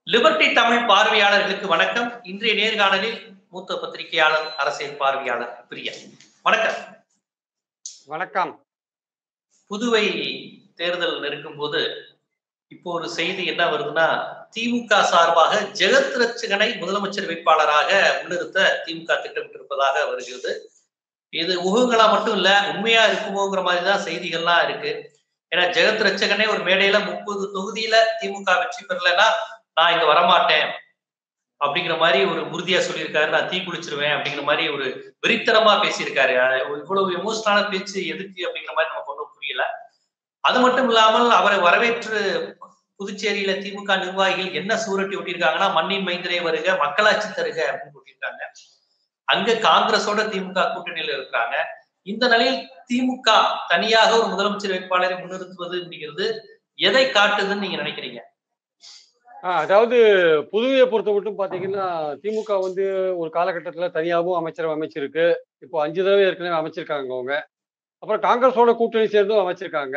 Liberty Tamil பார்வையாளர்களுக்கு வணக்கம் இன்றைய நேர்காணலில் மூத்த பத்திரிகையாளர் அரசியல் பார்வையாளர் பிரியா வணக்கம் வணக்கம் புதுவை தேர்தல் நெருங்கும் போது இப்போ ஒரு செய்தி என்ன வருதுன்னா திமுக சார்பாக ஜெகத் ரட்சகனை முதலமைச்சர் வேட்பாளராக முன்னிறுத்த திமுக திட்டமிட்டிருப்பதாக வருகிறது இது ஊகங்களா மட்டும் இல்ல உண்மையா இருக்குமோங்கிற மாதிரி தான் செய்திகள்லாம் இருக்கு ஏன்னா ஜெகத் ரட்சகனே ஒரு மேடையில முப்பது தொகுதியில திமுக வெற்றி பெறலைன்னா நான் இங்க வரமாட்டேன் அப்படிங்கிற மாதிரி ஒரு உறுதியா சொல்லியிருக்காரு நான் தீ குளிச்சிருவேன் அப்படிங்கிற மாதிரி ஒரு வெறித்தனமா பேசியிருக்காரு இவ்வளவு எமோஷனலான பேச்சு எதுக்கு அப்படிங்கிற மாதிரி நமக்கு ஒன்றும் புரியல அது மட்டும் இல்லாமல் அவரை வரவேற்று புதுச்சேரியில திமுக நிர்வாகிகள் என்ன சூரட்டி ஒட்டியிருக்காங்கன்னா மண்ணின் மைந்தரே வருக மக்களாட்சி தருக அப்படின்னு ஒட்டியிருக்காங்க அங்க காங்கிரஸோட திமுக கூட்டணியில இருக்கிறாங்க இந்த நிலையில் திமுக தனியாக ஒரு முதலமைச்சர் வேட்பாளரை முன்னிறுத்துவது அப்படிங்கிறது எதை காட்டுதுன்னு நீங்க நினைக்கிறீங்க அதாவது புதுவையை பொறுத்த மட்டும் பாத்தீங்கன்னா திமுக வந்து ஒரு காலகட்டத்துல தனியாகவும் அமைச்சரவை அமைச்சிருக்கு இப்போ அஞ்சு தடவை ஏற்கனவே அமைச்சிருக்காங்க அவங்க அப்புறம் காங்கிரஸோட கூட்டணி சேர்ந்தும் அமைச்சிருக்காங்க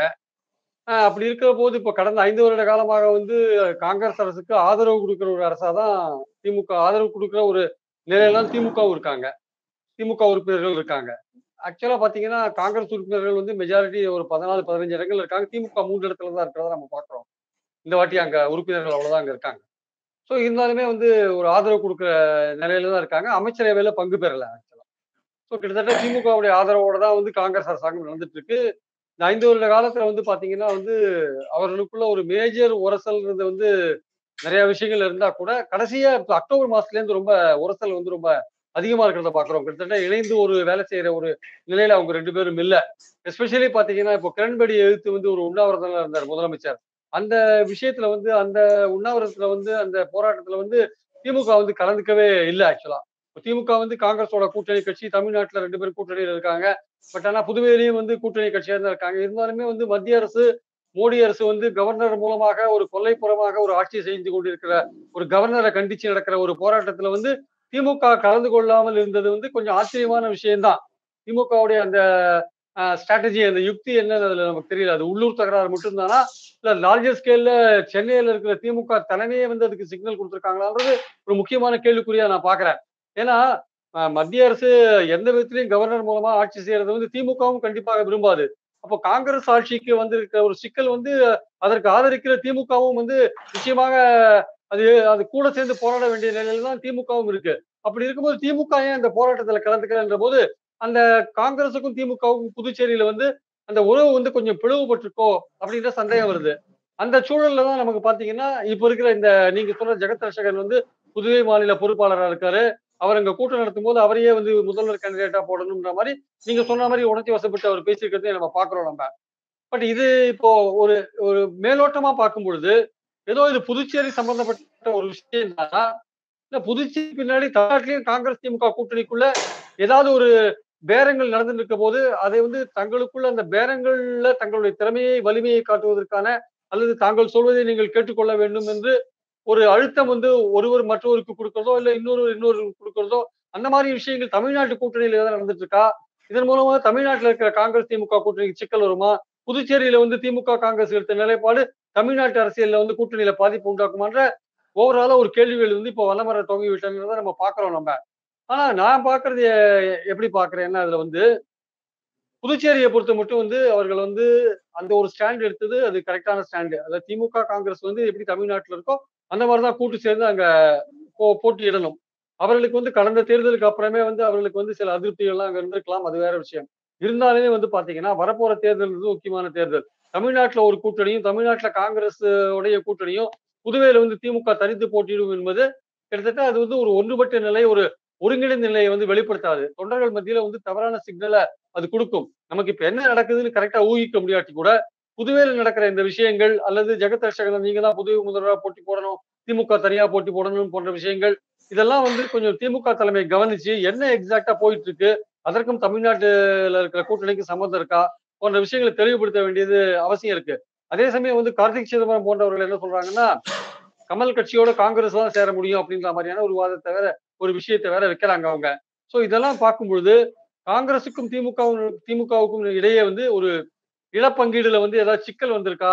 அப்படி இருக்கிற போது இப்போ கடந்த ஐந்து வருட காலமாக வந்து காங்கிரஸ் அரசுக்கு ஆதரவு கொடுக்குற ஒரு அரசா தான் திமுக ஆதரவு கொடுக்குற ஒரு நிலையில திமுகவும் இருக்காங்க திமுக உறுப்பினர்கள் இருக்காங்க ஆக்சுவலா பாத்தீங்கன்னா காங்கிரஸ் உறுப்பினர்கள் வந்து மெஜாரிட்டி ஒரு பதினாலு பதினஞ்சு இடங்கள் இருக்காங்க திமுக மூன்று இடத்துல தான் இருக்கிறத நம்ம பாக்குறோம் இந்த வாட்டி அங்க உறுப்பினர்கள் அவ்வளவுதான் அங்க இருக்காங்க ஸோ இருந்தாலுமே வந்து ஒரு ஆதரவு கொடுக்குற நிலையில தான் இருக்காங்க அமைச்சரவையில பங்கு பெறல ஆக்சுவலா ஸோ கிட்டத்தட்ட திமுகவுடைய ஆதரவோட தான் வந்து காங்கிரஸ் அரசாங்கம் நடந்துட்டு இருக்கு இந்த ஐந்து வருட காலத்துல வந்து பாத்தீங்கன்னா வந்து அவர்களுக்குள்ள ஒரு மேஜர் உரசல்ன்றது வந்து நிறைய விஷயங்கள் இருந்தா கூட கடைசியா இப்போ அக்டோபர் மாசத்துல இருந்து ரொம்ப உரசல் வந்து ரொம்ப அதிகமா இருக்கிறத பாக்குறோம் கிட்டத்தட்ட இணைந்து ஒரு வேலை செய்யற ஒரு நிலையில அவங்க ரெண்டு பேரும் இல்ல எஸ்பெஷலி பாத்தீங்கன்னா இப்போ கிரண்பேடி எழுத்து வந்து ஒரு உண்ணாவிரதம் இருந்தார் முதலமைச்சர் அந்த விஷயத்துல வந்து அந்த உண்ணாவிரதத்துல வந்து அந்த போராட்டத்துல வந்து திமுக வந்து கலந்துக்கவே இல்லை ஆக்சுவலா திமுக வந்து காங்கிரஸோட கூட்டணி கட்சி தமிழ்நாட்டுல ரெண்டு பேரும் கூட்டணியில் இருக்காங்க பட் ஆனா புதுவையிலையும் வந்து கூட்டணி கட்சியா தான் இருக்காங்க இருந்தாலுமே வந்து மத்திய அரசு மோடி அரசு வந்து கவர்னர் மூலமாக ஒரு கொல்லைப்புறமாக ஒரு ஆட்சி செய்து கொண்டிருக்கிற ஒரு கவர்னரை கண்டிச்சு நடக்கிற ஒரு போராட்டத்துல வந்து திமுக கலந்து கொள்ளாமல் இருந்தது வந்து கொஞ்சம் ஆச்சரியமான விஷயம்தான் திமுகவுடைய அந்த ஸ்ட்ராட்டஜி அந்த யுக்தி என்னன்னு அதுல நமக்கு தெரியல அது உள்ளூர் தகராறு மட்டும்தானா இல்ல லார்ஜர் ஸ்கேல்ல சென்னையில இருக்கிற திமுக தலைமையே வந்து அதுக்கு சிக்னல் கொடுத்துருக்காங்களான்றது ஒரு முக்கியமான கேள்விக்குறியா நான் பாக்குறேன் ஏன்னா மத்திய அரசு எந்த விதத்திலையும் கவர்னர் மூலமா ஆட்சி செய்யறது வந்து திமுகவும் கண்டிப்பாக விரும்பாது அப்போ காங்கிரஸ் ஆட்சிக்கு வந்திருக்கிற ஒரு சிக்கல் வந்து அதற்கு ஆதரிக்கிற திமுகவும் வந்து நிச்சயமாக அது அது கூட சேர்ந்து போராட வேண்டிய நிலையில தான் திமுகவும் இருக்கு அப்படி இருக்கும்போது திமுக ஏன் அந்த போராட்டத்துல கலந்துக்கிறன்ற போது அந்த காங்கிரஸுக்கும் திமுகவுக்கும் புதுச்சேரியில வந்து அந்த உறவு வந்து கொஞ்சம் பிளவுபட்டிருக்கோ அப்படின்ற சந்தேகம் வருது அந்த சூழல்ல தான் நமக்கு பாத்தீங்கன்னா இப்ப இருக்கிற இந்த நீங்க சொல்ற ஜெகத் ரஷகன் வந்து புதுவை மாநில பொறுப்பாளராக இருக்காரு அவர் அங்க கூட்டம் நடத்தும் போது அவரையே வந்து முதல்வர் கேண்டிடேட்டா போடணும்ன்ற மாதிரி நீங்க சொன்ன மாதிரி உணர்ச்சி வசப்பட்டு அவர் பேசியிருக்கிறதே நம்ம பாக்குறோம் நம்ம பட் இது இப்போ ஒரு ஒரு மேலோட்டமா பார்க்கும் பொழுது ஏதோ இது புதுச்சேரி சம்பந்தப்பட்ட ஒரு விஷயம் தானா இல்ல புதுச்சேரி பின்னாடி தமிழ்நாட்டிலையும் காங்கிரஸ் திமுக கூட்டணிக்குள்ள ஏதாவது ஒரு பேரங்கள் நடந்துட்டு இருக்க போது அதை வந்து தங்களுக்குள்ள அந்த பேரங்கள்ல தங்களுடைய திறமையை வலிமையை காட்டுவதற்கான அல்லது தாங்கள் சொல்வதை நீங்கள் கேட்டுக்கொள்ள வேண்டும் என்று ஒரு அழுத்தம் வந்து ஒருவர் மற்றவருக்கு கொடுக்கறதோ இல்ல இன்னொரு இன்னொரு கொடுக்கறதோ அந்த மாதிரி விஷயங்கள் தமிழ்நாட்டு கூட்டணியில ஏதாவது நடந்துட்டு இருக்கா இதன் மூலமா தமிழ்நாட்டில் இருக்கிற காங்கிரஸ் திமுக கூட்டணிக்கு சிக்கல் வருமா புதுச்சேரியில வந்து திமுக காங்கிரஸ் எடுத்த நிலைப்பாடு தமிழ்நாட்டு அரசியல்ல வந்து கூட்டணியில பாதிப்பு உண்டாக்குமான்ற ஓவராலா ஒரு கேள்விகள் வந்து இப்போ வல்லமர தொங்கி விட்டதை நம்ம பாக்குறோம் நம்ம ஆனா நான் பாக்குறது எப்படி பாக்குறேன்னா அதுல வந்து புதுச்சேரியை பொறுத்த மட்டும் வந்து அவர்கள் வந்து அந்த ஒரு ஸ்டாண்ட் எடுத்தது அது கரெக்டான ஸ்டாண்டு அதாவது திமுக காங்கிரஸ் வந்து எப்படி தமிழ்நாட்டில் இருக்கோ அந்த மாதிரிதான் கூட்டு சேர்ந்து அங்க போட்டியிடணும் அவர்களுக்கு வந்து கடந்த தேர்தலுக்கு அப்புறமே வந்து அவர்களுக்கு வந்து சில அதிருப்திகள்லாம் அங்க இருந்திருக்கலாம் அது வேற விஷயம் இருந்தாலுமே வந்து பாத்தீங்கன்னா வரப்போற தேர்தல் வந்து முக்கியமான தேர்தல் தமிழ்நாட்டுல ஒரு கூட்டணியும் தமிழ்நாட்டுல காங்கிரஸ் உடைய கூட்டணியும் புதுவையில வந்து திமுக தனித்து போட்டியிடும் என்பது கிட்டத்தட்ட அது வந்து ஒரு ஒன்றுபட்ட நிலை ஒரு ஒருங்கிணைந்த நிலையை வந்து வெளிப்படுத்தாது தொண்டர்கள் மத்தியில வந்து தவறான சிக்னலை அது கொடுக்கும் நமக்கு இப்ப என்ன நடக்குதுன்னு கரெக்டா ஊகிக்க முடியாட்டி கூட புதுவையில் நடக்கிற இந்த விஷயங்கள் அல்லது ஜெகத் ரஷகன் நீங்க தான் புதுவை முதல்வராக போட்டி போடணும் திமுக தனியா போட்டி போடணும் போன்ற விஷயங்கள் இதெல்லாம் வந்து கொஞ்சம் திமுக தலைமை கவனிச்சு என்ன எக்ஸாக்டா போயிட்டு இருக்கு அதற்கும் தமிழ்நாட்டுல இருக்கிற கூட்டணிக்கு சம்மந்தம் இருக்கா போன்ற விஷயங்களை தெளிவுபடுத்த வேண்டியது அவசியம் இருக்கு அதே சமயம் வந்து கார்த்திக் சிதம்பரம் போன்றவர்கள் என்ன சொல்றாங்கன்னா கமல் கட்சியோட காங்கிரஸ் தான் சேர முடியும் அப்படின்ற மாதிரியான ஒரு வாதத்தை வேற ஒரு விஷயத்தை வேற வைக்கிறாங்க அவங்க சோ இதெல்லாம் பார்க்கும் பொழுது காங்கிரசுக்கும் திமுக திமுகவுக்கும் இடையே வந்து ஒரு இழப்பங்கீடுல வந்து ஏதாவது சிக்கல் வந்திருக்கா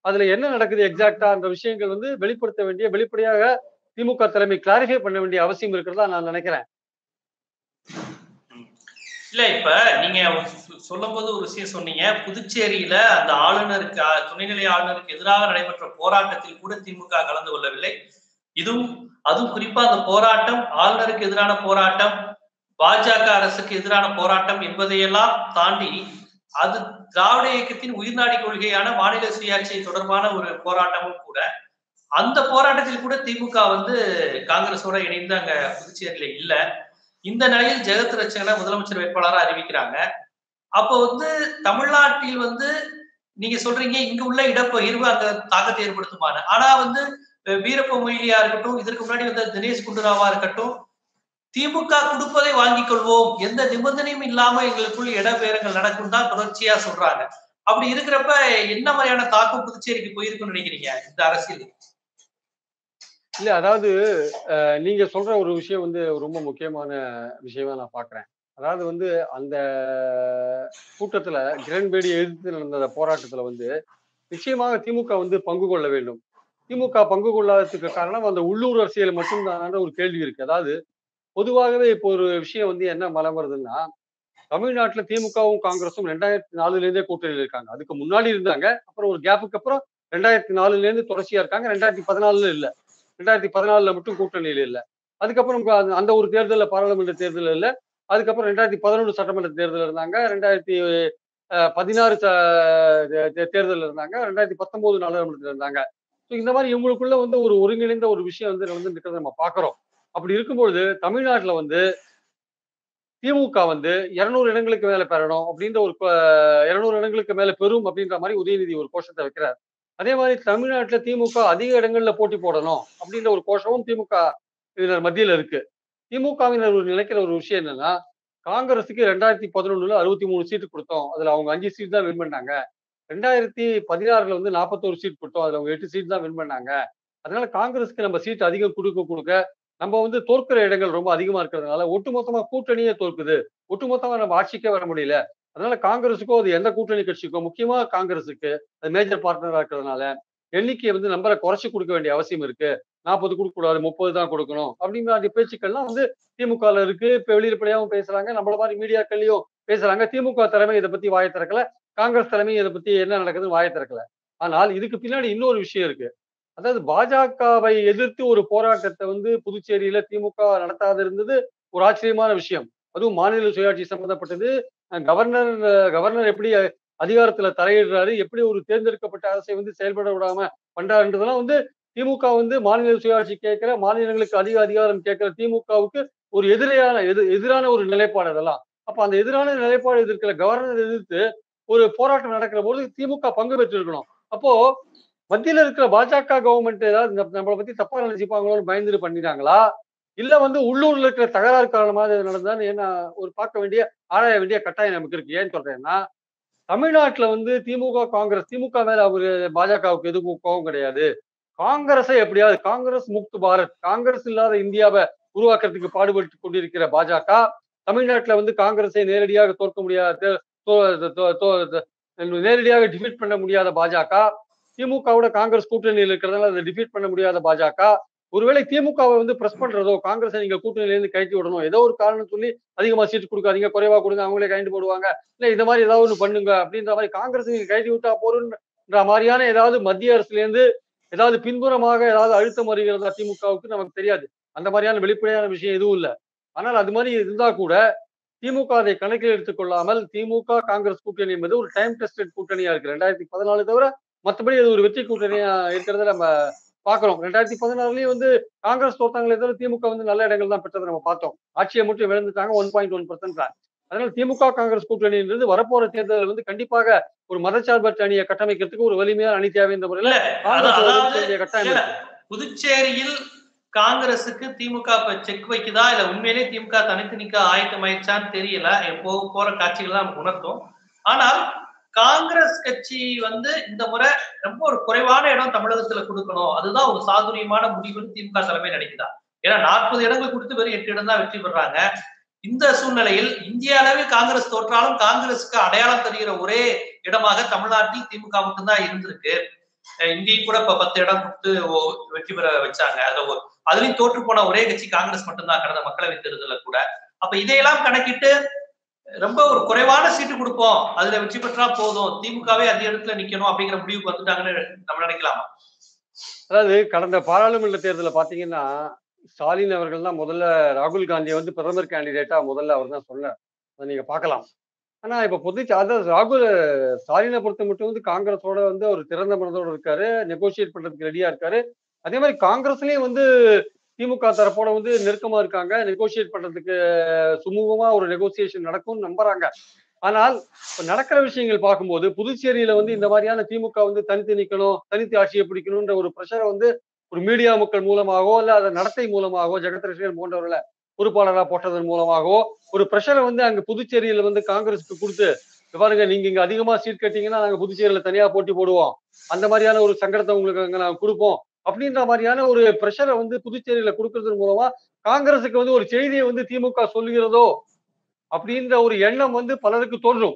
அதுல என்ன நடக்குது எக்ஸாக்டா அந்த விஷயங்கள் வந்து வெளிப்படுத்த வேண்டிய வெளிப்படையாக திமுக தலைமை கிளாரிஃபை பண்ண வேண்டிய அவசியம் இருக்கிறதா நான் நினைக்கிறேன் இல்ல இப்ப நீங்க சொல்லும் போது ஒரு விஷயம் சொன்னீங்க புதுச்சேரியில அந்த ஆளுநருக்கு துணைநிலை ஆளுநருக்கு எதிராக நடைபெற்ற போராட்டத்தில் கூட திமுக கலந்து கொள்ளவில்லை இதுவும் அதுவும் குறிப்பா அந்த போராட்டம் ஆளுநருக்கு எதிரான போராட்டம் பாஜக அரசுக்கு எதிரான போராட்டம் என்பதையெல்லாம் தாண்டி அது திராவிட இயக்கத்தின் உயிர்நாடி கொள்கையான மாநில சுயாட்சி தொடர்பான ஒரு போராட்டமும் கூட அந்த போராட்டத்தில் கூட திமுக வந்து காங்கிரஸோட இணைந்து அங்க புதுச்சேரியில இல்ல இந்த நிலையில் ஜெகத் ரச்சகனை முதலமைச்சர் வேட்பாளராக அறிவிக்கிறாங்க அப்போ வந்து தமிழ்நாட்டில் வந்து நீங்க சொல்றீங்க இங்க உள்ள இடப்பகிர்வு அங்க தாக்கத்தை ஏற்படுத்துமான்னு ஆனா வந்து வீரப்ப மொய்லியா இருக்கட்டும் இதற்கு முன்னாடி வந்த தினேஷ் குண்டுராவா இருக்கட்டும் திமுக கொடுப்பதை வாங்கிக் கொள்வோம் எந்த நிபந்தனையும் இல்லாம எங்களுக்குள் இடப்பெயரங்கள் நடக்கும் தான் தொடர்ச்சியா சொல்றாங்க அப்படி இருக்கிறப்ப என்ன மாதிரியான தாக்கம் புதுச்சேரிக்கு போயிருக்குன்னு நினைக்கிறீங்க இந்த அரசியல் இல்ல அதாவது நீங்க சொல்ற ஒரு விஷயம் வந்து ரொம்ப முக்கியமான விஷயமா நான் பாக்குறேன் அதாவது வந்து அந்த கூட்டத்துல கிரண்பேடி எதிர்த்து நடந்த போராட்டத்துல வந்து நிச்சயமாக திமுக வந்து பங்கு கொள்ள வேண்டும் திமுக பங்கு கொள்ளாததுக்கு காரணம் அந்த உள்ளூர் அரசியல் மட்டும்தான் ஒரு கேள்வி இருக்கு அதாவது பொதுவாகவே இப்போ ஒரு விஷயம் வந்து என்ன மலம் வருதுன்னா தமிழ்நாட்டுல திமுகவும் காங்கிரஸும் ரெண்டாயிரத்தி நாலுல இருந்தே கூட்டணியில் இருக்காங்க அதுக்கு முன்னாடி இருந்தாங்க அப்புறம் ஒரு கேப்புக்கு அப்புறம் ரெண்டாயிரத்தி நாலுல இருந்து தொடர்ச்சியா இருக்காங்க ரெண்டாயிரத்தி பதினாலுல இல்ல ரெண்டாயிரத்தி பதினாலுல மட்டும் கூட்டணியில் இல்ல அதுக்கப்புறம் அந்த ஒரு தேர்தலில் பாராளுமன்ற தேர்தல் இல்ல அதுக்கப்புறம் ரெண்டாயிரத்தி பதினொன்று சட்டமன்ற தேர்தல் இருந்தாங்க ரெண்டாயிரத்தி பதினாறு தேர்தல் இருந்தாங்க ரெண்டாயிரத்தி பத்தொன்பது நாடாளுமன்றத்தில் இருந்தாங்க ஸோ இந்த மாதிரி இவங்களுக்குள்ள வந்து ஒரு ஒருங்கிணைந்த ஒரு விஷயம் வந்து நடந்து இருக்கிறத நம்ம பாக்குறோம் அப்படி இருக்கும்பொழுது தமிழ்நாட்டில் வந்து திமுக வந்து இருநூறு இடங்களுக்கு மேல பெறணும் அப்படின்ற ஒரு இருநூறு இடங்களுக்கு மேல பெறும் அப்படின்ற மாதிரி உதயநிதி ஒரு கோஷத்தை வைக்கிறார் அதே மாதிரி தமிழ்நாட்டுல திமுக அதிக இடங்கள்ல போட்டி போடணும் அப்படின்ற ஒரு கோஷமும் திமுக இதனர் மத்தியில இருக்கு திமுகவினர் ஒரு நினைக்கிற ஒரு விஷயம் என்னன்னா காங்கிரஸுக்கு ரெண்டாயிரத்தி பதினொன்னுல அறுபத்தி மூணு சீட்டு கொடுத்தோம் அதுல அவங்க அஞ்சு சீட் தான் வின் பண்ணாங்க ரெண்டாயிரத்தி பதினாறுல வந்து நாற்பத்தோரு சீட் கொடுத்தோம் அதுல அவங்க எட்டு சீட் தான் வின் பண்ணாங்க அதனால காங்கிரஸ்க்கு நம்ம சீட் அதிகம் கொடுக்க கொடுக்க நம்ம வந்து தோற்கிற இடங்கள் ரொம்ப அதிகமா இருக்கிறதுனால ஒட்டுமொத்தமா கூட்டணியே தோற்குது ஒட்டுமொத்தமா நம்ம ஆட்சிக்கே வர முடியல அதனால காங்கிரஸுக்கோ அது எந்த கூட்டணி கட்சிக்கோ முக்கியமா காங்கிரஸுக்கு அது மேஜர் பார்ட்னரா இருக்கிறதுனால எண்ணிக்கையை வந்து நம்பரை குறைச்சு கொடுக்க வேண்டிய அவசியம் இருக்கு நாற்பது கொடுக்க கூடாது முப்பது தான் கொடுக்கணும் அப்படிங்கிற அந்த பேச்சுக்கள்லாம் வந்து திமுக இருக்கு இப்ப வெளியிடப்படியாகவும் பேசுறாங்க நம்மள மாதிரி மீடியாக்கள்லயும் பேசுறாங்க திமுக தலைமை இதை பத்தி வாய திறக்கல காங்கிரஸ் தலைமை இதை பத்தி என்ன நடக்குதுன்னு வாய திறக்கல ஆனால் இதுக்கு பின்னாடி இன்னொரு விஷயம் இருக்கு அதாவது பாஜகவை எதிர்த்து ஒரு போராட்டத்தை வந்து புதுச்சேரியில திமுக நடத்தாது இருந்தது ஒரு ஆச்சரியமான விஷயம் அதுவும் மாநில சுயாட்சி சம்பந்தப்பட்டது கவர்னர் கவர்னர் எப்படி அதிகாரத்துல தலையிடுறாரு எப்படி ஒரு தேர்ந்தெடுக்கப்பட்ட அரசை வந்து செயல்பட விடாம பண்றாருன்றதெல்லாம் வந்து திமுக வந்து மாநில சுயாட்சி கேட்கிற மாநிலங்களுக்கு அதிக அதிகாரம் கேட்கிற திமுகவுக்கு ஒரு எதிரையான எது எதிரான ஒரு நிலைப்பாடு அதெல்லாம் அப்ப அந்த எதிரான நிலைப்பாடு எதிர்க்கிற கவர்னர் எதிர்த்து ஒரு போராட்டம் நடக்கிற போது திமுக பங்கு பெற்றிருக்கணும் அப்போ மத்தியில இருக்கிற பாஜக கவர்மெண்ட் ஏதாவது நம்மளை பத்தி தப்பா நினைச்சுப்பாங்களோன்னு பயந்துட்டு பண்ணிட்டாங்களா இல்ல வந்து உள்ளூர்ல இருக்கிற தகராறு காரணமாக இது நடந்தான்னு என்ன ஒரு பார்க்க வேண்டிய ஆராய வேண்டிய கட்டாயம் நமக்கு இருக்கு ஏன்னு சொல்றேன்னா தமிழ்நாட்டுல வந்து திமுக காங்கிரஸ் திமுக மேல அவரு பாஜகவுக்கு எதுவும் கோபம் கிடையாது காங்கிரஸை எப்படியாவது காங்கிரஸ் முக்து பாரத் காங்கிரஸ் இல்லாத இந்தியாவை உருவாக்குறதுக்கு பாடுபட்டு கொண்டிருக்கிற பாஜக தமிழ்நாட்டுல வந்து காங்கிரஸை நேரடியாக தோற்க முடியாத நேரடியாக டிஃபீட் பண்ண முடியாத பாஜக திமுகவோட காங்கிரஸ் கூட்டணியில் இருக்கிறதால அதை டிஃபீட் பண்ண முடியாத பாஜக ஒருவேளை திமுகவை வந்து பிரஸ் பண்றதோ காங்கிரஸை நீங்க கூட்டணியில இருந்து கழட்டி விடணும் ஏதோ ஒரு காரணம் சொல்லி அதிகமா சீட்டு கொடுக்காதீங்க குறைவா கொடுங்க அவங்களே கழட்டி போடுவாங்க இல்ல இந்த மாதிரி ஏதாவது ஒண்ணு பண்ணுங்க அப்படின்ற மாதிரி காங்கிரஸ் நீங்க கழட்டி விட்டா போறன்ற மாதிரியான ஏதாவது மத்திய அரசுல இருந்து ஏதாவது பின்புறமாக ஏதாவது அழுத்தம் வருகிறதா திமுகவுக்கு நமக்கு தெரியாது அந்த மாதிரியான வெளிப்படையான விஷயம் எதுவும் இல்லை ஆனால் அது மாதிரி இருந்தா கூட திமுக அதை கணக்கில் எடுத்துக்கொள்ளாமல் திமுக காங்கிரஸ் கூட்டணி என்பது ஒரு டைம் டெஸ்டட் கூட்டணியா இருக்கு ரெண்டாயிரத்தி பதினாலு தவிர மற்றபடி அது ஒரு வெற்றி கூட்டணியா இருக்கிறத நம்ம பாக்குறோம் ரெண்டாயிரத்தி பதினாறுலயும் வந்து காங்கிரஸ் தோத்தாங்களே தவிர திமுக வந்து நல்ல இடங்கள் தான் பெற்றதை நம்ம பார்த்தோம் ஆட்சியை மட்டும் விழுந்துட்டாங்க ஒன் பாயிண்ட் ஒன் பர்சன்ட் அதனால திமுக காங்கிரஸ் கூட்டணின்றது வரப்போற தேர்தலில் வந்து கண்டிப்பாக ஒரு மதச்சார்பற்ற அணியை கட்டமைக்கிறதுக்கு ஒரு வலிமையான அணி தேவை இந்த முறையில காங்கிரஸ் கட்டாயம் புதுச்சேரியில் காங்கிரசுக்கு திமுக இப்ப செக் வைக்குதா இல்ல உண்மையிலேயே திமுக தனித்து நிக்க ஆயத்தமாயிடுச்சான்னு தெரியல போக போற காட்சிகள் தான் உணர்த்தும் ஆனால் காங்கிரஸ் கட்சி வந்து இந்த முறை ரொம்ப ஒரு குறைவான இடம் தமிழகத்துல கொடுக்கணும் அதுதான் ஒரு சாதுரியமான முடிவுன்னு திமுக தலைமை நினைக்குதா ஏன்னா நாற்பது இடங்கள் கொடுத்து வெறும் எட்டு இடம் தான் வெற்றி பெறாங்க இந்த சூழ்நிலையில் இந்திய அளவில் காங்கிரஸ் தோற்றாலும் காங்கிரஸுக்கு அடையாளம் தெரிகிற ஒரே இடமாக தமிழ்நாட்டில் திமுக மட்டும்தான் இருந்திருக்கு அஹ் இங்கேயும் கூட இப்ப பத்து இடம் கொடுத்து ஓ- வெற்றி பெற வச்சாங்க அதுல ஒரு- அதுலயும் தோற்று போன ஒரே கட்சி காங்கிரஸ் மட்டும்தான் கடந்த மக்களவை தேர்தல்ல கூட அப்ப இதையெல்லாம் கணக்கிட்டு ரொம்ப ஒரு குறைவான சீட்டு கொடுப்போம் அதுல வெற்றி பெற்றா போதும் திமுகவே அந்த இடத்துல நிக்கணும் அப்படிங்கிற முடிவுக்கு வந்துட்டாங்கன்னு நம்ம நினைக்கலாமா அதாவது கடந்த பாராளுமன்ற தேர்தலில் பார்த்தீங்கன்னா ஸ்டாலின் அவர்கள் தான் முதல்ல ராகுல் காந்தியை வந்து பிரதமர் கேண்டிடேட்டா முதல்ல அவர் தான் சொன்னார் அதை நீங்க பார்க்கலாம் ஆனா இப்ப பொது அதாவது ராகுல் ஸ்டாலினை பொறுத்த மட்டும் வந்து காங்கிரஸோட வந்து ஒரு திறந்த மனதோட இருக்காரு நெகோசியேட் பண்றதுக்கு ரெடியா இருக்காரு அதே மாதிரி காங்கிரஸ்லயும் வந்து திமுக தரப்போட வந்து நெருக்கமா இருக்காங்க நெகோசியேட் பண்றதுக்கு சுமூகமா ஒரு நெகோசியேஷன் நடக்கும்னு நம்புறாங்க ஆனால் இப்ப நடக்கிற விஷயங்கள் பார்க்கும்போது புதுச்சேரியில வந்து இந்த மாதிரியான திமுக வந்து தனித்து நிக்கணும் தனித்து ஆட்சியை பிடிக்கணும்ன்ற ஒரு ப்ரெஷரை வந்து ஒரு மீடியா மக்கள் மூலமாகவோ இல்ல அதை நடத்தை மூலமாகவோ ஜெகத் ரசிகன் போன்றவர்களை பொறுப்பாளராக போட்டதன் மூலமாகவோ ஒரு ப்ரெஷரை வந்து அங்க புதுச்சேரியில வந்து காங்கிரஸுக்கு கொடுத்து "இங்க பாருங்க நீங்க இங்க அதிகமா சீட் கட்டிங்கன்னா நாங்க புதுச்சேரியில தனியா போட்டி போடுவோம் அந்த மாதிரியான ஒரு சங்கடத்தை உங்களுக்கு அங்க நாங்க கொடுப்போம் அப்படின்ற மாதிரியான ஒரு ப்ரெஷரை வந்து புதுச்சேரியில கொடுக்கறதன் மூலமா காங்கிரஸுக்கு வந்து ஒரு செய்தியை வந்து திமுக சொல்லுகிறதோ அப்படின்ற ஒரு எண்ணம் வந்து பலருக்கு தோன்றும்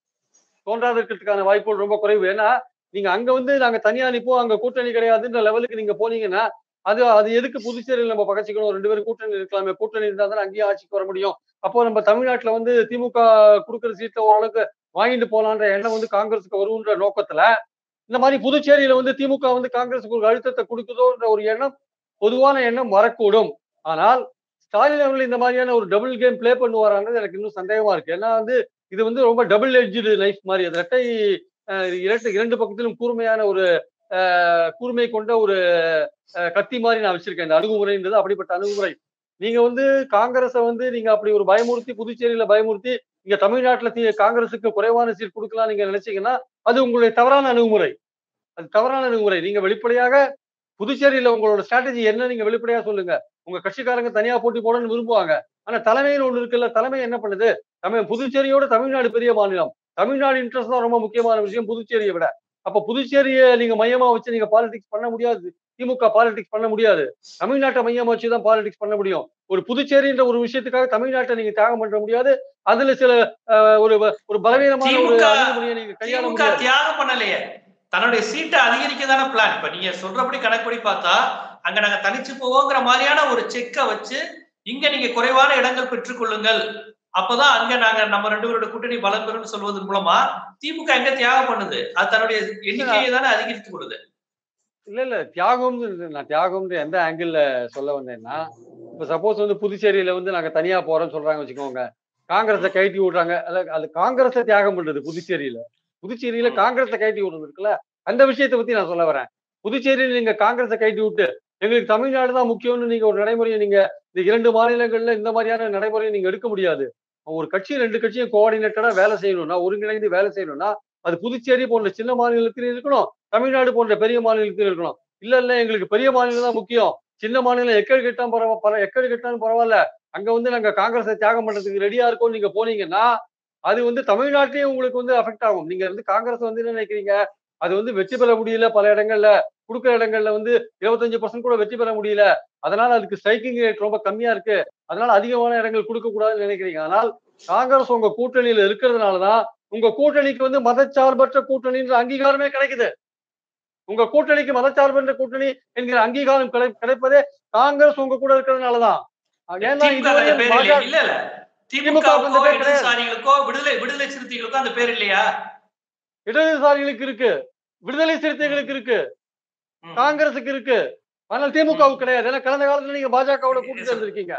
தோன்றாத இருக்கிறதுக்கான வாய்ப்புகள் ரொம்ப குறைவு ஏன்னா நீங்க அங்க வந்து நாங்க தனியா நிப்போம் அங்க கூட்டணி கிடையாதுன்ற லெவலுக்கு நீங்க போனீங்கன்னா அது அது எதுக்கு புதுச்சேரியில் நம்ம பகச்சிக்கணும் ரெண்டு பேரும் கூட்டணி இருக்கலாமே கூட்டணி இருந்தா தான் அங்கேயும் ஆட்சிக்கு வர முடியும் அப்போ நம்ம தமிழ்நாட்டுல வந்து திமுக கொடுக்குற சீட்டை ஓரளவுக்கு வாங்கிட்டு போலான்ற எண்ணம் வந்து காங்கிரஸுக்கு வரும்ன்ற நோக்கத்துல இந்த மாதிரி புதுச்சேரியில வந்து திமுக வந்து காங்கிரஸுக்கு ஒரு அழுத்தத்தை கொடுக்குதோன்ற ஒரு எண்ணம் பொதுவான எண்ணம் வரக்கூடும் ஆனால் ஸ்டாலின் அவர்கள் இந்த மாதிரியான ஒரு டபுள் கேம் ப்ளே பண்ணுவாரான்றது எனக்கு இன்னும் சந்தேகமா இருக்கு ஏன்னா வந்து இது வந்து ரொம்ப டபுள் எட்ஜு லைஃப் மாதிரி அது இரட்டை அஹ், இரட்டை இரண்டு பக்கத்திலும் கூர்மையான ஒரு அஹ், கூர்மை கொண்ட ஒரு அஹ், கத்தி மாதிரி நான் வச்சிருக்கேன் இந்த அணுகுமுறைன்றது அப்படிப்பட்ட அணுகுமுறை நீங்க வந்து காங்கிரஸை வந்து நீங்க அப்படி ஒரு பயமுறுத்தி புதுச்சேரியில பயமுறுத்தி இங்க தமிழ்நாட்டுல தி- காங்கிரஸுக்கு குறைவான சீட் கொடுக்கலாம் நீங்க நினைச்சீங்கன்னா அது உங்களுடைய தவறான அணுகுமுறை அது தவறான அணுகுமுறை நீங்க வெளிப்படையாக புதுச்சேரியில உங்களோட ஸ்ட்ராட்டஜி என்ன நீங்க வெளிப்படையா சொல்லுங்க உங்க கட்சிக்காரங்க தனியா போட்டி போடணும்னு விரும்புவாங்க ஆனா தலைமைன்னு ஒண்ணு இருக்குல்ல தலைமை என்ன பண்ணுது தமிழ் புதுச்சேரியோட தமிழ்நாடு பெரிய மாநிலம் தமிழ்நாடு இன்ட்ரெஸ்ட் தான் ரொம்ப முக்கியமான விஷயம் புதுச்சேரியை விட அப்ப புதுச்சேரியை நீங்க மையமா வச்சு நீங்க பாலிடிக்ஸ் பண்ண முடியாது திமுக பாலிடிக்ஸ் பண்ண முடியாது தமிழ்நாட்டை மையமா வச்சு தான் பாலிடிக்ஸ் பண்ண முடியும் ஒரு புதுச்சேரின்ற ஒரு விஷயத்துக்காக தமிழ்நாட்டை நீங்க தியாகம் பண்ண முடியாது அதுல சில அஹ், ஒரு ஒரு பலவீனமான ஒரு திமுக அணுகுமுறையை நீங்க கையாள திமுக முடியாது தியாகம் பண்ணலையே தன்னுடைய சீட்டை அதிகரிக்க தானே பிளான் இப்ப நீங்க சொல்றபடி கணக்குப்படி பார்த்தா அங்க நாங்க தனிச்சு போவோங்கிற மாதிரியான ஒரு செக்கை வச்சு இங்க நீங்க குறைவான இடங்கள் பெற்றுக்கொள்ளுங்கள் அப்பதான் அங்க நாங்க நம்ம ரெண்டு பேரோட கூட்டணி பலம் பெறும்னு சொல்வதன் மூலமா திமுக எங்க தியாகம் பண்ணுது அது தன்னுடைய எண்ணிக்கையை தானே அதிகரித்து கொடுது இல்ல இல்ல தியாகம் நான் தியாகம் எந்த ஆங்கிள் சொல்ல வந்தேன்னா இப்ப சப்போஸ் வந்து புதுச்சேரியில வந்து நாங்க தனியா போறோம்னு சொல்றாங்க வச்சுக்கோங்க காங்கிரஸை கைட்டி விடுறாங்க அது அது காங்கிரஸை தியாகம் பண்றது புதுச்சேரியில புதுச்சேரியில காங்கிரஸை கைட்டி விடுறது இருக்குல்ல அந்த விஷயத்தை பத்தி நான் சொல்ல வரேன் புதுச்சேரியில நீங்க காங்கிரஸை கைட்டி விட்டு எங்களுக்கு தமிழ்நாடு தான் முக்கியம்னு நீங்க ஒரு நடைமுறையை நீங்க இந்த இரண்டு மாநிலங்கள்ல இந்த மாதிரியான நடைமுறையை நீங்க எடுக்க முடியாது ஒரு கட்சி ரெண்டு கட்சியும் கோஆர்டினேட்டடா வேலை செய்யணும்னா ஒருங்கிணைந்து வேலை செய்யணும்னா அது புதுச்சேரி போன்ற சின்ன மாநிலத்திலும் இருக்கணும் தமிழ்நாடு போன்ற பெரிய மாநிலத்திலும் இருக்கணும் இல்ல இல்ல எங்களுக்கு பெரிய மாநிலம் தான் முக்கியம் சின்ன மாநிலம் எக்கடு கெட்டான் பரவ பர எக்கடு கெட்டாலும் பரவாயில்ல அங்க வந்து நாங்க காங்கிரஸை தியாகம் பண்றதுக்கு ரெடியா இருக்கோம் நீங்க போனீங்கன்னா அது வந்து தமிழ்நாட்டிலேயே உங்களுக்கு வந்து அஃபெக்ட் ஆகும் நீங்க வந்து காங்கிரஸ் வந்து என்ன நினைக்கிறீங்க அது வந்து வெற்றி பெற முடியல பல இடங்கள்ல கொடுக்குற இடங்கள்ல வந்து இருபத்தஞ்சு பர்சன்ட் கூட வெற்றி பெற முடியல அதனால அதுக்கு ஸ்ட்ரைக்கிங் ரேட் ரொம்ப கம்மியா இருக்கு அதனால அதிகமான இடங்கள் கொடுக்க கூடாதுன்னு நினைக்கிறீங்க ஆனால் காங்கிரஸ் உங்க கூட்டணியில இருக்கிறதுனாலதான் உங்க கூட்டணிக்கு வந்து மதச்சார்பற்ற கூட்டணின்ற அங்கீகாரமே கிடைக்குது உங்க கூட்டணிக்கு மதச்சார்பற்ற கூட்டணி என்கிற அங்கீகாரம் கிடை கிடைப்பதே காங்கிரஸ் உங்க கூட இருக்கிறதுனாலதான் ஏன்னா திமுக அந்த இதுவரை பேர் பாஜக இல்ல இல்ல இல்ல திமுக க்கு அந்த திமுகவுக்கோ பேர் கிடையாது. இடதுசாரிகளுக்கோ விடுதலை விடுதலை சிறுத்தைகளுக்கோ அந்த பேர் இல்லையா இடதுசாரிகளுக்கு இருக்கு விடுதலை சிறுத்தைகளுக்கு இருக்கு ம். காங்கிரஸுக்கு இருக்கு ஆனால் திமுகவுக்கு கிடையாது ஏன்னா கடந்த காலத்துல நீங்க பாஜகவோட கூட்டு சேர்ந்திருக்கீங்க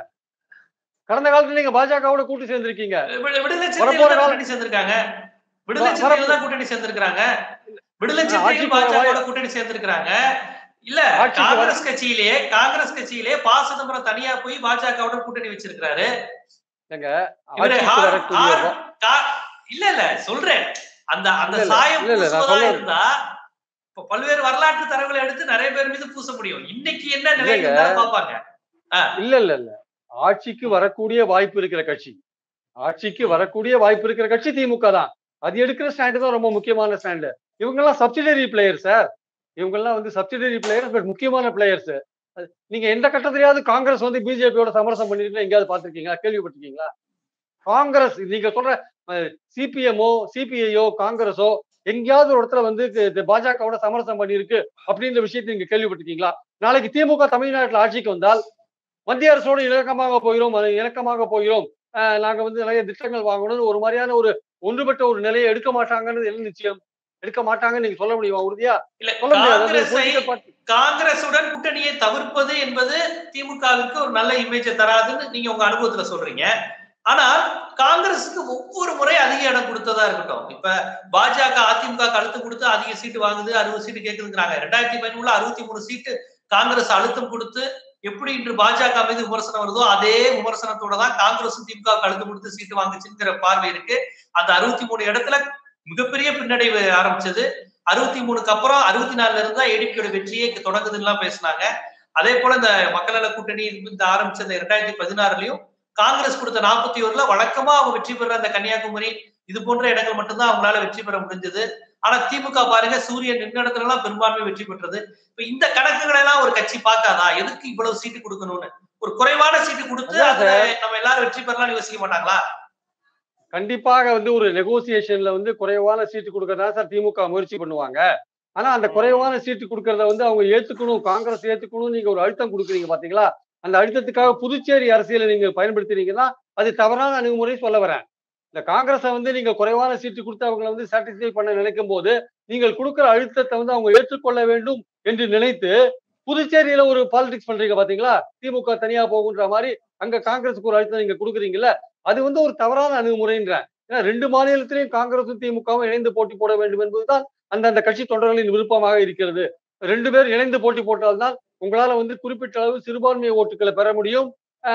கடந்த காலத்துல நீங்க பாஜகவோட கூட்டு சேர்ந்திருக்கீங்க விடு- விடுதலை வரப்போற சிறுத்தைகள் தான் கால- கூட்டணி சேர்ந்திருக்காங்க விடுதலை வர- சிறுத்தைகள் தான் கூட்டணி சேர்ந்திருக்காங்க விடுதலை ஆ, சிறுத்தைகள் ஆட்சிக்கு வர பாஜக வாய்- கூட்டணி சேர்ந்திருக்காங்க இல்ல ஆட்சிக்கு வர- காங்கிரஸ் கட்சியிலே காங்கிரஸ் கட்சியிலே ப சிதம்பரம் தனியா போய் பாஜகவோட கூட்டணி வச்சிருக்காரு ஏங்க இவரு ஆட்சிக்கு ஹார்- வரக்கூடிய ஹார்- வா- கா- இல்ல இல்ல சொல்றேன் அந்த அந்த இல்ல, இல்ல, சாயம் இல்ல, இல்ல, நான் பூசுவதா சொல்றது- இருந்தா இப்ப பல்வேறு வரலாற்று தரவுகளை எடுத்து நிறைய பேர் மீது பூச முடியும் இன்னைக்கு என்ன நிலை இல்லைங்க. இருந்தா பாப்பாங்க இல்ல இல்ல இல்ல ஆட்சிக்கு வரக்கூடிய வாய்ப்பு இருக்கிற கட்சி ஆட்சிக்கு வரக்கூடிய வாய்ப்பு இருக்கிற கட்சி திமுக தான் அது எடுக்கிற ஸ்டாண்டு தான் ரொம்ப முக்கியமான ஸ்டாண்டு இவங்க எல்லாம் சப்சிடரி பிளேயர் சார் இவங்க எல்லாம் வந்து சப்சிடரி பிளேயர்ஸ் பட் முக்கியமான பிளேயர்ஸ் நீங்க எந்த கட்டத்திலயாவது காங்கிரஸ் வந்து பிஜேபியோட சமரசம் பண்ணிருக்கீங்க எங்கேயாவது பார்த்திருக்கீங்களா கேள்விப்பட்டிருக்கீங்களா காங்கிரஸ் நீங்க சொல்ற சிபிஎம்ஓ சிபிஐயோ காங்கிரஸோ எங்கேயாவது ஒரு இடத்துல வந்து கு- இது பாஜகவோட சமரசம் பண்ணியிருக்கு அப்படின்ற விஷயத்தை நீங்க கேள்விப்பட்டிருக்கீங்களா நாளைக்கு திமுக தமிழ்நாட்டுல ஆட்சிக்கு வந்தால் மத்திய அரசோடு இணக்கமாக போகிறோம் அது இணக்கமாக போகிறோம் அஹ் நாங்க வந்து நிறைய திட்டங்கள் வாங்கணும்னு ஒரு மாதிரியான ஒரு ஒன்றுபட்ட ஒரு நிலையை எடுக்க மாட்டாங்கன்னு என்ன நிச்சயம் எடுக்க மாட்டாங்கன்னு நீங்க சொல்ல முடியுமா உறுதியா இல்ல சொல்ல முடியாது அது காங்கிரஸை political party. காங்கிரசுடன் கூட்டணியை தவிர்ப்பது என்பது திமுகவுக்கு ஒரு நல்ல இமேஜை தராதுன்னு நீங்க உங்க அனுபவத்துல சொல்றீங்க ஆனால் காங்கிரஸுக்கு ஒவ்வொரு முறை அதிக இடம் கொடுத்ததா இருக்கட்டும் இப்ப பாஜக அதிமுக அழுத்தம் கொடுத்து அதிக சீட்டு வாங்குது அறுபது சீட்டு கேக்குதுங்கிறாங்க ரெண்டாயிரத்தி பதிமூணுல அறுபத்தி மூணு சீட்டு காங்கிரஸ் அழுத்தம் கொடுத்து எப்படி இன்று பாஜக மீது விமர்சனம் வருதோ அதே விமர்சனத்தோட தான் காங்கிரஸும் திமுக அழுத்தம் கொடுத்து சீட்டு வாங்குச்சுங்கிற பார்வை இருக்கு அந்த அறுபத்தி மூணு இடத்துல மிகப்பெரிய பின்னடைவு ஆரம்பிச்சது அறுபத்தி மூணுக்கு அப்புறம் அறுபத்தி நாலுல இருந்தா ஏடிபியோட வெற்றியே தொடங்குதுன்னு பேசினாங்க அதே போல இந்த மக்கள் நல கூட்டணி இந்த ஆரம்பிச்ச இந்த ரெண்டாயிரத்தி பதினாறுலயும் காங்கிரஸ் கொடுத்த நாற்பத்தி ஒருல வழக்கமா அவங்க வெற்றி பெற அந்த கன்னியாகுமரி இது போன்ற இடங்கள் மட்டும்தான் அவங்களால வெற்றி பெற முடிஞ்சது ஆனா திமுக பாருங்க சூரியன் நின்ற இடத்துல எல்லாம் பெரும்பான்மை வெற்றி பெற்றது இப்ப இந்த கணக்குகளை எல்லாம் ஒரு கட்சி பார்க்காதா எதுக்கு இவ்வளவு சீட்டு கொடுக்கணும்னு ஒரு குறைவான சீட்டு கொடுத்து அதான் அதுல நம்ம எல்லாரும் வெற்றி பெறலாம்னு யோசிக்க மாட்டாங்களா கண்டிப்பாக வந்து ஒரு நெகோசியேஷன்ல வந்து குறைவான சீட்டு கொடுக்கறதா சார் திமுக முயற்சி பண்ணுவாங்க ஆனா அந்த குறைவான சீட்டு கொடுக்கறத வந்து அவங்க ஏத்துக்கணும் காங்கிரஸ் ஏத்துக்கணும் நீங்க ஒரு அழுத்தம் கொடுக்குறீங்க பாத்தீங்களா அந்த அழுத்தத்துக்காக புதுச்சேரி அரசியலை நீங்க பயன்படுத்துறீங்கன்னா அது தவறான அணுகுமுறை சொல்ல வரேன் இந்த காங்கிரஸை வந்து நீங்க குறைவான சீட்டு கொடுத்து அவங்களை வந்து சாட்டிஸ்ஃபை பண்ண நினைக்கும் போது நீங்கள் கொடுக்கிற அழுத்தத்தை வந்து அவங்க ஏற்றுக்கொள்ள வேண்டும் என்று நினைத்து புதுச்சேரியில ஒரு பாலிடிக்ஸ் பண்றீங்க பாத்தீங்களா திமுக தனியா போகுன்ற மாதிரி அங்க காங்கிரஸுக்கு ஒரு அழுத்தம் நீங்க கொடுக்குறீங்கல்ல அது வந்து ஒரு தவறான அணுகுமுறைன்றேன் ஏன்னா ரெண்டு மாநிலத்திலையும் காங்கிரசும் திமுகவும் இணைந்து போட்டி போட வேண்டும் என்பதுதான் அந்தந்த கட்சி தொண்டர்களின் விருப்பமாக இருக்கிறது ரெண்டு பேர் இணைந்து போட்டி போட்டால்தான் உங்களால வந்து குறிப்பிட்ட அளவு சிறுபான்மை ஓட்டுகளை பெற முடியும்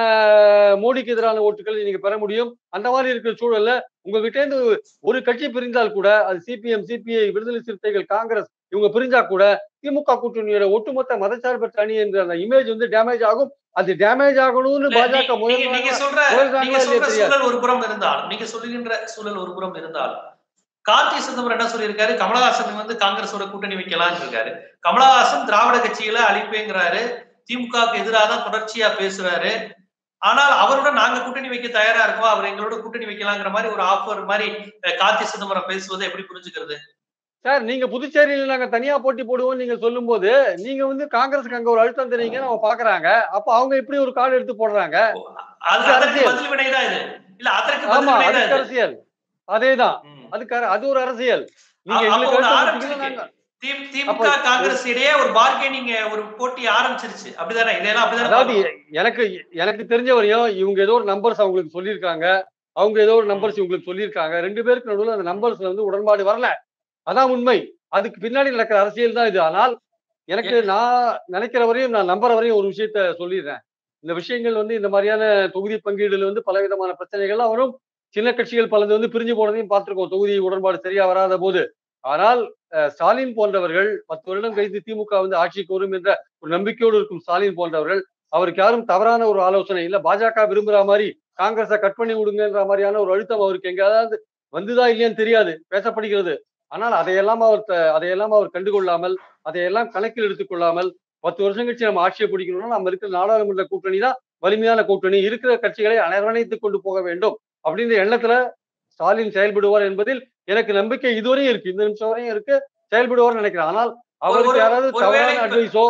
ஆஹ் மோடிக்கு எதிரான ஓட்டுகளை நீங்க பெற முடியும் அந்த மாதிரி இருக்கிற சூழல்ல உங்ககிட்ட இருந்து ஒரு கட்சி பிரிந்தால் கூட அது சிபிஎம் சிபிஐ விடுதலை சிறுத்தைகள் காங்கிரஸ் இவங்க பிரிஞ்சா கூட திமுக கூட்டணியோட ஒட்டுமொத்த மதச்சார்பற்ற அணி என்ற அந்த இமேஜ் வந்து டேமேஜ் ஆகும் அது டேமேஜ் ஆகணும்னு இல்ல, பாஜக நீ- நீங்க நீங்க முயல்றாங்க சொல்ற முயல்றாங்களா நீங்க இல்லையா சொல்ற தெரியாது சூழல் ஒரு புறம் இருந்தால் நீங்க சொல்லுகின்ற சூழல் ஒரு புறம் இருந்தால் கார்த்தி சிதம்பரம் என்ன சொல்லியிருக்காரு கமலஹாசன் வந்து காங்கிரஸோட கூட்டணி வைக்கலாம்னு இருக்காரு கமலஹாசன் திராவிட கட்சிகளை அழிப்பேங்கிறாரு திமுகவுக்கு எதிராக தான் தொடர்ச்சியா பேசுறாரு ஆனால் அவருடன் நாங்க கூட்டணி வைக்க தயாரா இருக்கோம் அவர் எங்களோட கூட்டணி வைக்கலாங்கிற மாதிரி ஒரு ஆஃபர் மாதிரி அஹ், கார்த்தி சிதம்பரம் பேசுவதை எப்படி புரிஞ்சுக்கிறது சார் நீங்க புதுச்சேரியில நாங்க தனியா போட்டி போடுவோம் நீங்க சொல்லும் போது நீங்க வந்து காங்கிரஸுக்கு அங்க ஒரு அழுத்தம் தெரியுங்கன்னு அவங்க பாக்குறாங்க அப்ப அவங்க எப்படி ஒரு கார்டு எடுத்து போடுறாங்க அது அது அதற்கு அரசியல். பதில் வினைதான் இது இல்ல அதற்கு ஆமா பதில் அதுக்கு வினைதான் இது. அரசியல் அதேதான் ம். அதுக்கு அர- அது ஒரு அரசியல் நீங்க அப்ப எங்களுக்கு ஒண்ணு அழுத்தம் ஆரம்பிச்சிருக்கு. கொடுத்தீங்கன்னா நாங்க- தி- திமுக அப்ப- காங்கிரஸ் இடையே ஒரு பார்கெனிங் ஒரு போட்டி ஆரம்பிச்சிருச்சு அப்படிதானே இதெல்லாம் அப்படிதானே அதாவது பார்க்கணும். எனக்கு எனக்கு தெரிஞ்ச வரையும் இவங்க ஏதோ ஒரு நம்பர்ஸ் அவங்களுக்கு சொல்லியிருக்காங்க அவங்க ஏதோ ஒரு நம்பர்ஸ் இவங்களுக்கு சொல்லியிருக்காங்க ரெண்டு பேருக்கு நடுவில் அந்த நம்பர்ஸ்ல வந்து உடன்பாடு வரல அதான் உண்மை அதுக்கு பின்னாடி நடக்கிற அரசியல் தான் இது ஆனால் எனக்கு நான் நினைக்கிற வரையும் நான் நம்புற வரையும் ஒரு விஷயத்த சொல்லிடுறேன் இந்த விஷயங்கள் வந்து இந்த மாதிரியான தொகுதி பங்கீடுல வந்து பலவிதமான பிரச்சனைகள்லாம் வரும் சின்ன கட்சிகள் பலது வந்து பிரிஞ்சு போனதையும் பார்த்திருக்கோம் தொகுதி உடன்பாடு சரியா வராத போது ஆனால் அஹ், ஸ்டாலின் போன்றவர்கள் பத்து வருடம் கழித்து திமுக வந்து ஆட்சிக்கு வரும் என்ற ஒரு நம்பிக்கையோடு இருக்கும் ஸ்டாலின் போன்றவர்கள் அவருக்கு யாரும் தவறான ஒரு ஆலோசனை இல்ல பாஜக விரும்புற மாதிரி காங்கிரஸை கட் பண்ணி விடுங்கன்ற மாதிரியான ஒரு அழுத்தம் அவருக்கு எங்கேயாவது வந்துதா இல்லையான்னு தெரியாது பேசப்படுகிறது ஆனால் அதையெல்லாம் அவர் த- அதையெல்லாம் அவர் கண்டுகொள்ளாமல் அதையெல்லாம் கணக்கில் எடுத்துக்கொள்ளாமல் பத்து வருஷம் கழிச்சு நம்ம ஆட்சியை பிடிக்கணும்னா நம்ம இருக்கிற நாடாளுமன்ற கூட்டணி தான் வலிமையான கூட்டணி இருக்கிற கட்சிகளை அரவணைத்துக் கொண்டு போக வேண்டும் அப்படின்ற எண்ணத்துல ஸ்டாலின் செயல்படுவார் என்பதில் எனக்கு நம்பிக்கை இதுவரையும் இருக்கு இந்த நிமிஷம் வரையும் இருக்கு செயல்படுவார்னு நினைக்கிறேன் ஆனால் அவருக்கு ஒரு- யாராவது ஒருவேளை தவறான இப்ப- அட்வைஸோ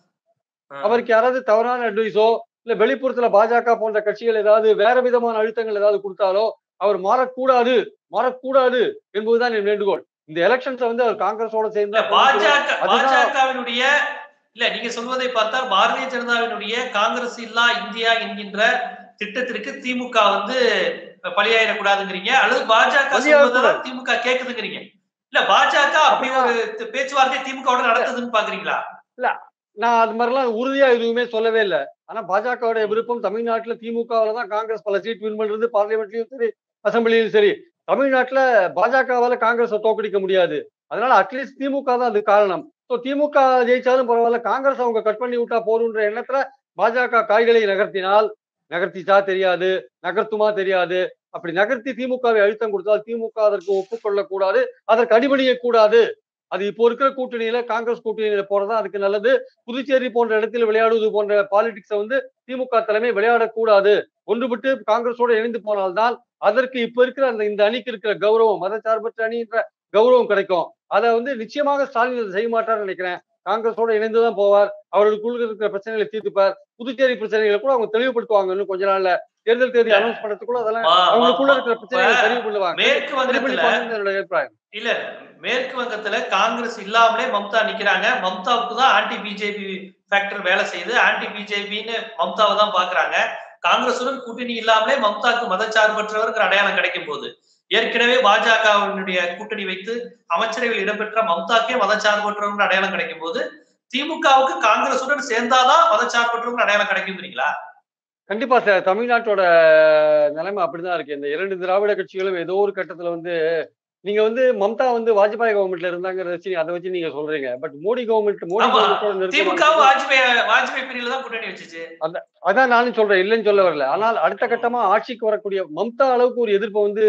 ஆ. அவருக்கு யாராவது தவறான அட்வைஸோ இல்ல வெளிப்புறத்துல பாஜக போன்ற கட்சிகள் ஏதாவது வேற விதமான அழுத்தங்கள் ஏதாவது கொடுத்தாலோ அவர் மாறக்கூடாது மாறக்கூடாது என்பதுதான் என் வேண்டுகோள் இந்த எலெக்ஷன்ஸை வந்து அவர் காங்கிரஸோட இல்ல சேர்ந்து பாஜக அதுதான் பாஜகவினுடைய இல்ல நீங்க சொல்வதை பார்த்தால் பாரதிய ஜனதாவினுடைய காங்கிரஸ் இல்லா இந்தியா என்கின்ற திட்டத்திற்கு திமுக வந்து பலியாயிடக்கூடாதுங்கிறீங்க அல்லது பாஜக பலியாகக்கூடாது. சொல்வதெல்லாம் திமுக கேக்குதுங்கிறீங்க இல்ல பாஜக அப்படி ஒரு தி- பேச்சுவார்த்தை திமுகவோட நடக்குதுன்னு பாக்குறீங்களா நான் அது மாதிரிலாம் உறுதியா எதுவுமே சொல்லவே இல்லை ஆனா பாஜகவுடைய விருப்பம் தமிழ்நாட்டுல திமுகவுல தான் காங்கிரஸ் பல சீட் வின் பண்றது பார்லிமெண்ட்லயும் சரி அசம்பிளியும் சரி தமிழ்நாட்டுல பாஜகவால காங்கிரஸை தோக்கடிக்க முடியாது அதனால அட்லீஸ்ட் திமுக தான் அது காரணம் ஸோ திமுக ஜெயிச்சாலும் பரவாயில்ல காங்கிரஸ் அவங்க கட் பண்ணி விட்டா போதுன்ற எண்ணத்துல பாஜக காய்களை நகர்த்தினால் நகர்த்திச்சா தெரியாது நகர்த்துமா தெரியாது அப்படி நகர்த்தி திமுகவை அழுத்தம் கொடுத்தால் திமுக அதற்கு ஒப்புக்கொள்ள கூடாது அதற்கு அடிபணிய கூடாது அது இப்போ இருக்கிற கூட்டணியில காங்கிரஸ் கூட்டணியில போறதா அதுக்கு நல்லது புதுச்சேரி போன்ற இடத்தில் விளையாடுவது போன்ற பாலிடிக்ஸை வந்து திமுக தலைமை விளையாடக்கூடாது ஒன்றுபட்டு காங்கிரஸோட இணைந்து போனால்தான் அதற்கு இப்ப இருக்கிற அந்த இந்த அணிக்கு இருக்கிற கௌரவம் மதச்சார்பற்ற அணின்ற கௌரவம் கிடைக்கும் அதை வந்து நிச்சயமாக ஸ்டாலின் அதை செய்ய மாட்டார்னு நினைக்கிறேன் காங்கிரஸோட இணைந்துதான் போவார் அவர்களுக்குள்ள இருக்கிற பிரச்சனைகளை தீர்த்துப்பார் புதுச்சேரி பிரச்சனைகளை கூட அவங்க தெளிவுபடுத்துவாங்க இன்னும் கொஞ்ச நாள்ல தேர்தல் தேதி இல்ல. அனௌன்ஸ் பண்ணதுக்குள்ள அதெல்லாம் மா- அவங்களுக்குள்ள மா- இருக்கிற பிரச்சனைகளை இப்ப சரி பண்ணுவாங்க மேற்கு சரி வங்கத்துல பண்ணிப்பாங்கன்னு என்னோட அபிப்பிராயம் இல்ல மேற்கு வங்கத்துல காங்கிரஸ் இல்லாமலே மம்தா நிக்கிறாங்க மம்தாவுக்கு தான் ஆன்டி பிஜேபி ஃபேக்டர் வேலை செய்யுது ஆன்டி பிஜேபின்னு மம்தாவை தான் பாக்குறாங்க காங்கிரசுடன் கூட்டணி இல்லாமலே மம்தாக்கு மதச்சார்பற்றவர்ங்கிற அடையாளம் கிடைக்கும் போது ஏற்கனவே பாஜகவினுடைய கூட்டணி வைத்து அமைச்சரவையில் இடம்பெற்ற மம்தாக்கே மதச்சார்பற்றவங்க அடையாளம் கிடைக்கும் போது திமுகவுக்கு காங்கிரசுடன் சேர்ந்தாதான் மதச்சார்பற்றவங்க அடையாளம் கிடைக்குங்கிறீங்களா கண்டிப்பா சார் தமிழ்நாட்டோட நிலைமை அப்படிதான் இருக்கு இந்த இரண்டு திராவிட கட்சிகளும் ஏதோ ஒரு கட்டத்துல வந்து நீங்க வந்து மம்தா வந்து வாஜ்பாய் கவர்மெண்ட்ல இருந்தாங்கிறத வச்சு அதை வச்சு நீங்க சொல்றீங்க பட் மோடி கவர்மெண்ட் மோடி ஆமா. கவர்மெண்டோட திமுகவும் நெருக்கமா வாஜ்பாய் வாஜ்பாய் பீரியட்ல தான் கூட்டணி வச்சுச்சு அதான் நானும் சொல்றேன் இல்லைன்னு சொல்ல வரல ஆனால் அடுத்த கட்டமா ஆட்சிக்கு வரக்கூடிய மம்தா அளவுக்கு ஒரு எதிர்ப்பை வந்து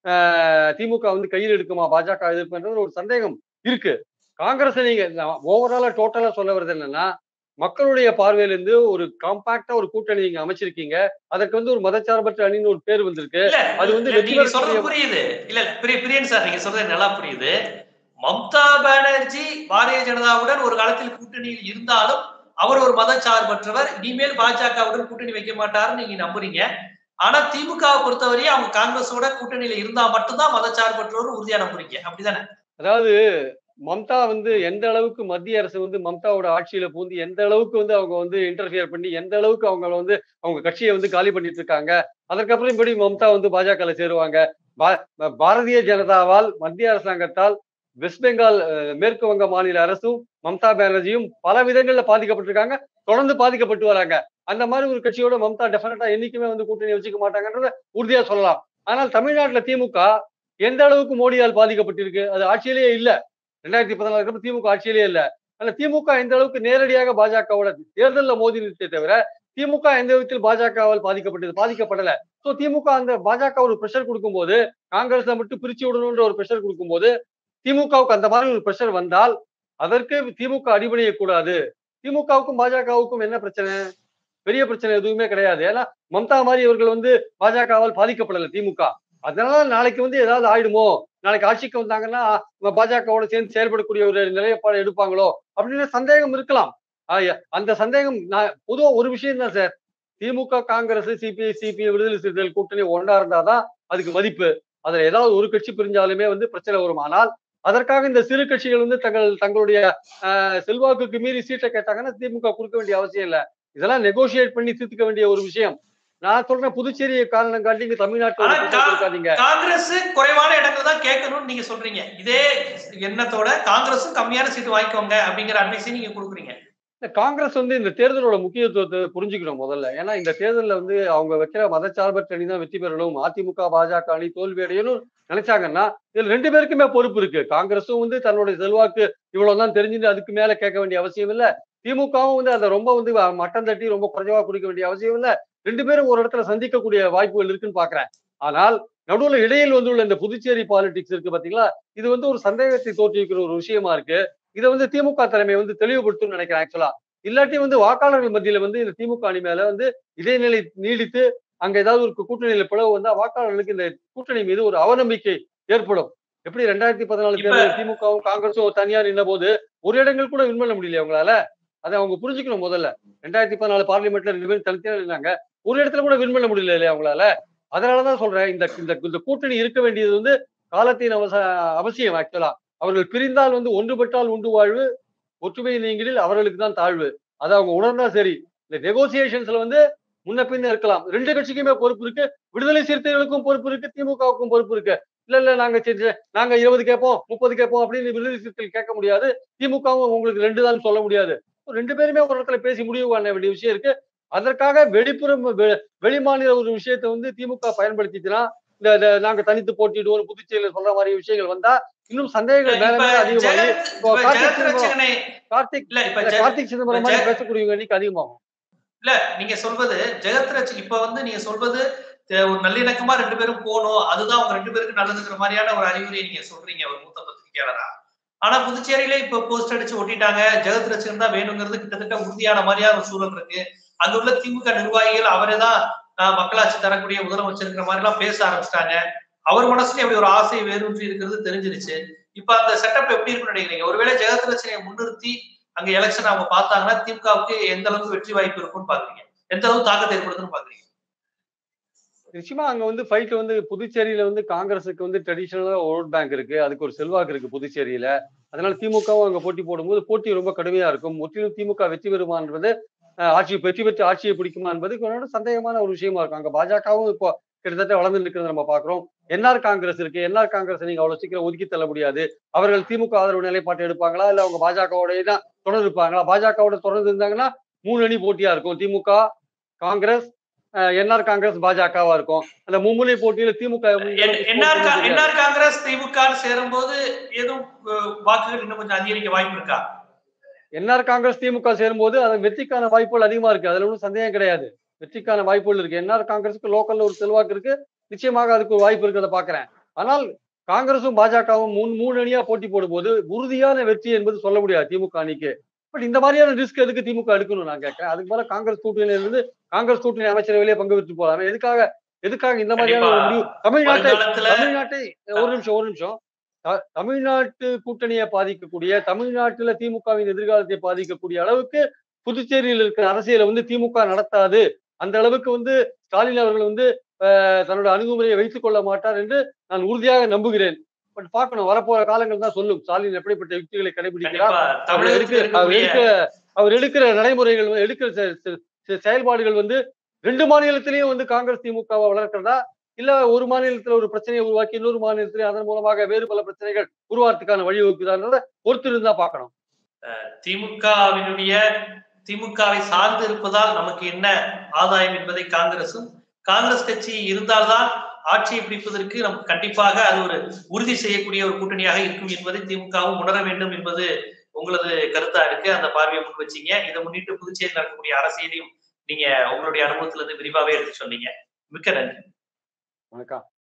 ஆஹ், திமுக வந்து கையில் எடுக்குமா பாஜக எதிர்ப்புன்றது ஒரு சந்தேகம் இருக்கு காங்கிரஸ் நீங்க ஓவராலா டோட்டலா சொல்ல வருது என்னன்னா மக்களுடைய பார்வையிலிருந்து ஒரு காம்பாக்டா ஒரு கூட்டணி நீங்க அமைச்சிருக்கீங்க அதற்கு வந்து ஒரு மதச்சார்பற்ற அணின்னு ஒரு பேர் வந்திருக்கு இல்ல அது வந்து இல்ல, வெற்றி நீங்க சொல்றது பெறக்கூடிய- புரியுது இல்ல பிரிய- பிரியன் சார் நீங்க சொல்றது நல்லா புரியுது மம்தா பானர்ஜி பாரதிய ஜனதாவுடன் ஒரு காலத்தில் கூட்டணியில் இருந்தாலும் அவர் ஒரு மதச்சார்பற்றவர் இனிமேல் பாஜகவுடன் கூட்டணி வைக்க மாட்டாருன்னு நீங்க நம்புறீங்க ஆனா திமுகவை பொறுத்தவரையும் அவங்க காங்கிரஸோட கூட்டணியில இருந்தா மட்டும்தான் மதச்சார்பற்றவர் உறுதியா நம்புறீங்க அப்படிதானே அதாவது மம்தா வந்து எந்த அளவுக்கு மத்திய அரசு வந்து மம்தாவோட ஆட்சியில பூந்து எந்த அளவுக்கு வந்து அவங்க வந்து இன்டர்ஃபியர் பண்ணி எந்த அளவுக்கு அவங்க வந்து அவங்க கட்சியை வந்து காலி பண்ணிட்டு இருக்காங்க அதற்கப்புறம் இப்படி மம்தா வந்து பாஜக சேருவாங்க பா- பா- பாரதிய ஜனதாவால் மத்திய அரசாங்கத்தால் வெஸ்ட் பெங்கால் அஹ், மேற்கு வங்க மாநில அரசும் மம்தா பானர்ஜியும் பல விதங்கள்ல பாதிக்கப்பட்டிருக்காங்க தொடர்ந்து பாதிக்கப்பட்டு வராங்க அந்த மாதிரி ஒரு கட்சியோட மம்தா டெஃபினட்டா என்னைக்குமே வந்து கூட்டணி வச்சுக்க மாட்டாங்கன்றத உறுதியா சொல்லலாம் ஆனால் தமிழ்நாட்டுல திமுக எந்த அளவுக்கு மோடியால் பாதிக்கப்பட்டிருக்கு அது ஆட்சியிலேயே இல்ல ரெண்டாயிரத்தி பதினாலுக்கு அப்புறம் திமுக ஆட்சியிலே இல்ல ஆனா திமுக எந்த அளவுக்கு நேரடியாக பாஜகவோட தேர்தலில் மோதி நிறுத்தே தவிர திமுக எந்த விதத்தில் பாஜகவால் பாதிக்கப்பட்டது பாதிக்கப்படல சோ திமுக அந்த பாஜக ஒரு ப்ரெஷர் கொடுக்கும்போது காங்கிரஸ்ல மட்டும் பிரிச்சு விடணும்ன்ற ஒரு ப்ரெஷர் கொடுக்கும்போது திமுகவுக்கு அந்த மாதிரி ஒரு ப்ரெஷர் வந்தால் அதற்கு திமுக அடிபணிய கூடாது திமுகவுக்கும் பாஜகவுக்கும் என்ன பிரச்சனை பெரிய பிரச்சனை எதுவுமே கிடையாது ஏன்னா மம்தா மாதிரி இவர்கள் வந்து பாஜகவால் பாதிக்கப்படல திமுக அதனால நாளைக்கு வந்து ஏதாவது ஆயிடுமோ நாளைக்கு ஆட்சிக்கு வந்தாங்கன்னா இவங்க பாஜகவோட சேர்ந்து செயல்படக்கூடிய ஒரு நிலைப்பாடு எடுப்பாங்களோ அப்படின்னு சந்தேகம் இருக்கலாம் ஆய, அந்த சந்தேகம் நான் பொதுவா ஒரு விஷயம் தான் சார் திமுக காங்கிரஸ் சிபிஐ சிபிஐ விடுதலை சிறுத்தைகள் கூட்டணி ஒன்றா இருந்தாதான் அதுக்கு மதிப்பு அதுல ஏதாவது ஒரு கட்சி பிரிஞ்சாலுமே வந்து பிரச்சனை வரும் ஆனால் அதற்காக இந்த சிறு கட்சிகள் வந்து தங்கள் தங்களுடைய ஆஹ், செல்வாக்குக்கு மீறி சீட்டை கேட்டாங்கன்னா திமுக கொடுக்க வேண்டிய அவசியம் இல்லை இதெல்லாம் நெகோசியேட் பண்ணி தீர்த்துக்க வேண்டிய ஒரு விஷயம் நான் சொல்றேன் புதுச்சேரியை காரணம் காட்டி இங்க தமிழ்நாட்டோட ஆனா பிரச்சனை கா- இருக்காதீங்க காங்கிரஸ் குறைவான இடங்கள் தான் கேட்கணும்னு நீங்க சொல்றீங்க இதே எண்ணத்தோட காங்கிரஸும் கம்மியான சீட்டு வாங்கிக்கோங்க அப்படிங்கிற அட்வைஸையும் நீங்க கொடுக்குறீங்க இந்த காங்கிரஸ் வந்து இந்த தேர்தலோட முக்கியத்துவத்தை புரிஞ்சுக்கணும் முதல்ல ஏன்னா இந்த தேர்தலில் வந்து அவங்க வைக்கிற மதச்சார்பற்ற அணி தான் வெற்றி பெறணும் அதிமுக பாஜக அணி தோல்வி அடையணும் நினைச்சாங்கன்னா இதுல ரெண்டு பேருக்குமே பொறுப்பு இருக்கு காங்கிரஸும் வந்து தன்னுடைய செல்வாக்கு இவ்வளவுதான் தெரிஞ்சுட்டு அதுக்கு மேல கேட்க வேண்டிய அவசியம் இல்ல திமுகவும் வந்து அதை ரொம்ப வந்து மட்டம் தட்டி ரொம்ப குறைவா குடிக்க வேண்டிய அவசியம் இல்ல ரெண்டு பேரும் ஒரு இடத்துல சந்திக்கக்கூடிய வாய்ப்புகள் இருக்குன்னு பாக்குறேன் ஆனால் நடுவுல இடையில் வந்துள்ள இந்த புதுச்சேரி பாலிடிக்ஸ் இருக்கு பாத்தீங்களா இது வந்து ஒரு சந்தேகத்தை தோற்றுவிக்கிற ஒரு விஷயமா இருக்கு இதை வந்து திமுக தலைமை வந்து தெளிவுபடுத்தும்னு நினைக்கிறேன் ஆக்சுவலா இல்லாட்டி வந்து வாக்காளர்கள் மத்தியில வந்து இந்த திமுக அணி மேல வந்து இதே நிலை நீடித்து அங்க ஏதாவது ஒரு கூட்டணியில பிளவு வந்தா வாக்காளர்களுக்கு இந்த கூட்டணி மீது ஒரு அவநம்பிக்கை ஏற்படும் எப்படி ரெண்டாயிரத்தி பதினாலு இப்ப- தேர்தலில் திமுகவும் காங்கிரஸும் தனியா நின்ற போது ஒரு இடங்கள் கூட வின் பண்ண முடியல அவங்களால அதை அவங்க புரிஞ்சுக்கணும் முதல்ல ரெண்டாயிரத்தி பதினாலு பார்லிமெண்ட்ல ரெண்டு பேரும் தனித்தனியா இருந்தாங்க ஒரு இடத்துல கூட வின் பண்ண முடியல இல்லையா அவங்களால அதனாலதான் சொல்றேன் இந்த இந்த இந்த கூட்டணி இருக்க வேண்டியது வந்து காலத்தின் அவச அவசியம் ஆக்சுவலா அவர்கள் பிரிந்தால் வந்து ஒன்றுபட்டால் உண்டு வாழ்வு ஒற்றுமை நீங்களில் அவர்களுக்கு தான் தாழ்வு அதை அவங்க உணர்ந்தா சரி இந்த நெகோசியேஷன்ஸ்ல வந்து முன்ன பின்ன இருக்கலாம் ரெண்டு கட்சிக்குமே பொறுப்பு இருக்கு விடுதலை சிறுத்தைகளுக்கும் பொறுப்பு இருக்கு திமுகவுக்கும் பொறுப்பு இருக்கு இல்ல இல்ல நாங்க செஞ்ச நாங்க இருபது கேட்போம் முப்பது கேட்போம் அப்படின்னு விடுதலை சிறுத்தைகள் கேட்க முடியாது திமுகவும் உங்களுக்கு ரெண்டு தான் சொல்ல முடியாது ரெண்டு பேருமே ஒரு இடத்துல பேசி முடிவு பண்ண வேண்டிய விஷயம் இருக்கு அதற்காக வெளிப்புறம் வெ- வெளிமாநில ஒரு விஷயத்தை வந்து திமுக பயன்படுத்திச்சுன்னா இந்த இந்த நாங்க தனித்து போட்டிடுவோம் புதுச்சேரியில சொல்ற மாதிரி விஷயங்கள் வந்தா இன்னும் சந்தேகங்கள் மேல இப்ப மேல அதிகமாகி ஜெகத் இப்போ இப்ப கார்த்திக் ஜெகத் சிதம்பரம் ரட்சகனை கார்த்திக் இல்ல இப்ப இல்ல, ஜெக- கார்த்திக் சிதம்பரம் மாதிரி ஜெக- பேசக்கூடியவங்க எண்ணிக்கை அதிகமாகும் இல்ல நீங்க சொல்வது ஜெகத் ரட்ச இப்ப வந்து நீங்க சொல்வது அஹ், ஒரு நல்லிணக்கமா ரெண்டு பேரும் போகணும் அதுதான் உங்க ரெண்டு பேருக்கு நல்லதுங்கிற மாதிரியான ஒரு அறிவுரையை நீங்க சொல்றீங்க ஒரு மூத்த பத்திரிகையாளரா ஆனா புதுச்சேரியில இப்ப போஸ்ட் அடிச்சு ஒட்டிட்டாங்க ஜெகத் ரட்சகன் தான் வேணுங்கிறது கிட்டத்தட்ட உறுதியான மாதிரியான ஒரு சூழல் இருக்கு அங்க உள்ள திமுக நிர்வாகிகள் அவரே தான் அஹ், மக்களாட்சி தரக்கூடிய முதலமைச்சருங்கிற மாதிரி எல்லாம் பேச ஆரம்பிச்சிட்டாங்க அவர் மனசுல அப்படி ஒரு ஆசை வேரூன்றி இருக்கிறது தெரிஞ்சிருச்சு இப்ப அந்த செட்டப் எப்படி இருக்குன்னு நினைக்கிறீங்க ஒருவேளை ஜெகத் ரச்சனையை முன்னிறுத்தி அங்க எலெக்ஷன் அவங்க பார்த்தாங்கன்னா திமுகவுக்கு எந்த அளவுக்கு வெற்றி வாய்ப்பு இருக்கும்னு பாக்குறீங்க எந்த அளவுக்கு தாக்கத்தை ஏற்படுத்துன்னு பாக்குறீங்க நிச்சயமா அங்க வந்து ஃபைட் வந்து புதுச்சேரியில வந்து காங்கிரஸுக்கு வந்து ட்ரெடிஷனலா ஓட் பேங்க் இருக்கு அதுக்கு ஒரு செல்வாக்கு இருக்கு புதுச்சேரியில அதனால திமுகவும் அங்க போட்டி போடும்போது போட்டி ரொம்ப கடுமையா இருக்கும் முற்றிலும் திமுக வெற்றி பெறுமா என்பது அஹ், ஆட்சி வெற்றி பெற்று ஆட்சியை பிடிக்குமா என்பது கொஞ்சம் சந்தேகமான ஒரு விஷயமா இருக்கும் அங்க பாஜகவும் இப்போ கிட்டத்தட்ட வளர்ந்து நிற்கிறத நம்ம பாக்குறோம் என்ஆர் காங்கிரஸ் இருக்கு என்ஆர் காங்கிரஸ் நீங்க அவ்வளவு சீக்கிரம் ஒதுக்கி தள்ள முடியாது அவர்கள் திமுக ஆதரவு நிலைப்பாட்டை எடுப்பாங்களா இல்ல அவங்க பாஜகவோடய தான் தொடர்ந்து இருப்பாங்களா பாஜகவோட தொடர்ந்து இருந்தாங்கன்னா மூணு அணி போட்டியா இருக்கும் திமுக காங்கிரஸ் என்ஆர் காங்கிரஸ் பாஜகவா இருக்கும் அந்த மும்முனை போட்டியில திமுக என்ஆர் என்ஆர் காங்கிரஸ் திமுக சேரும் போது எதுவும் அஹ், வாக்குகள் இன்னும் கொஞ்சம் அதிகரிக்க வாய்ப்பு இருக்கா என்ஆர் காங்கிரஸ் திமுக சேரும்போது அது வெற்றிக்கான வாய்ப்புகள் அதிகமா இருக்கு அதுல ஒன்றும் சந்தேகம் கிடையாது வெற்றிக்கான வாய்ப்புகள் இருக்கு என்ஆர் காங்கிரஸுக்கு லோக்கல்ல ஒரு செல்வாக்கு இருக்கு நிச்சயமாக அதுக்கு ஒரு வாய்ப்பு இருக்கிறத பாக்குறேன் ஆனால் காங்கிரஸும் பாஜகவும் மூணு மூணு அணியா போட்டி போடும்போது உறுதியான வெற்றி என்பது சொல்ல முடியாது திமுக அணிக்கு பட் இந்த மாதிரியான ரிஸ்க் எதுக்கு திமுக எடுக்கணும் நான் கேட்கிறேன் அதுக்கு மேல காங்கிரஸ் கூட்டணியில இருந்து காங்கிரஸ் கூட்டணி அமைச்சரவையிலே பங்கு பெற்று போலாம் எதுக்காக எதுக்காக இந்த மாதிரியான ஒரு முடிவு தமிழ்நாட்டை வருங்காலத்துல தமிழ்நாட்டை ஒரு நிமிஷம் ஒரு நிமிஷம் த- தமிழ்நாட்டு கூட்டணியை பாதிக்கக்கூடிய தமிழ்நாட்டுல திமுகவின் எதிர்காலத்தை பாதிக்கக்கூடிய அளவுக்கு புதுச்சேரியில் இருக்கிற அரசியலை வந்து திமுக நடத்தாது அந்த அளவுக்கு வந்து ஸ்டாலின் அவர்கள் வந்து அஹ், தன்னோட அணுகுமுறையை வைத்துக் கொள்ள மாட்டார் என்று நான் உறுதியாக நம்புகிறேன் பட் பார்க்கணும் வரப்போற காலங்கள் தான் சொல்லும் ஸ்டாலின் எப்படிப்பட்ட யுக்திகளை கடைபிடிக்கிறார் கண்டிப்பா அவர் தமிழகத்தில் எடுக்க அவர் இருக்கக்கூடிய எடுக்க அவர் எடுக்கிற நடைமுறைகள் வந்து- எடுக்கிற செ- செ- செ- செயல்பாடுகள் வந்து ரெண்டு மாநிலத்திலையும் வந்து காங்கிரஸ் திமுகவை வளர்க்கிறதா இல்ல ஒரு மாநிலத்துல ஒரு பிரச்சனையை உருவாக்கி இன்னொரு மாநிலத்திலே அதன் மூலமாக வேறு பல பிரச்சனைகள் உருவாக்குறதுக்கான வழிவகுக்குதான்றத பொறுத்து இருந்தா பார்க்கணும் திமுகவினுடைய திமுகவை சார்ந்து இருப்பதால் நமக்கு என்ன ஆதாயம் என்பதை காங்கிரசும் காங்கிரஸ் கட்சி இருந்தால்தான் ஆட்சியை பிடிப்பதற்கு நமக்கு கண்டிப்பாக அது ஒரு உறுதி செய்யக்கூடிய ஒரு கூட்டணியாக இருக்கும் என்பதை திமுகவும் உணர வேண்டும் என்பது உங்களது கருத்தா இருக்கு அந்த பார்வையை முன் வச்சீங்க இதை முன்னிட்டு புதுச்சேரியில் நடக்கக்கூடிய அரசியலையும் நீங்க உங்களுடைய அனுபவத்துல இருந்து விரிவாவே எடுத்து சொன்னீங்க மிக்க நன்றி வணக்கம்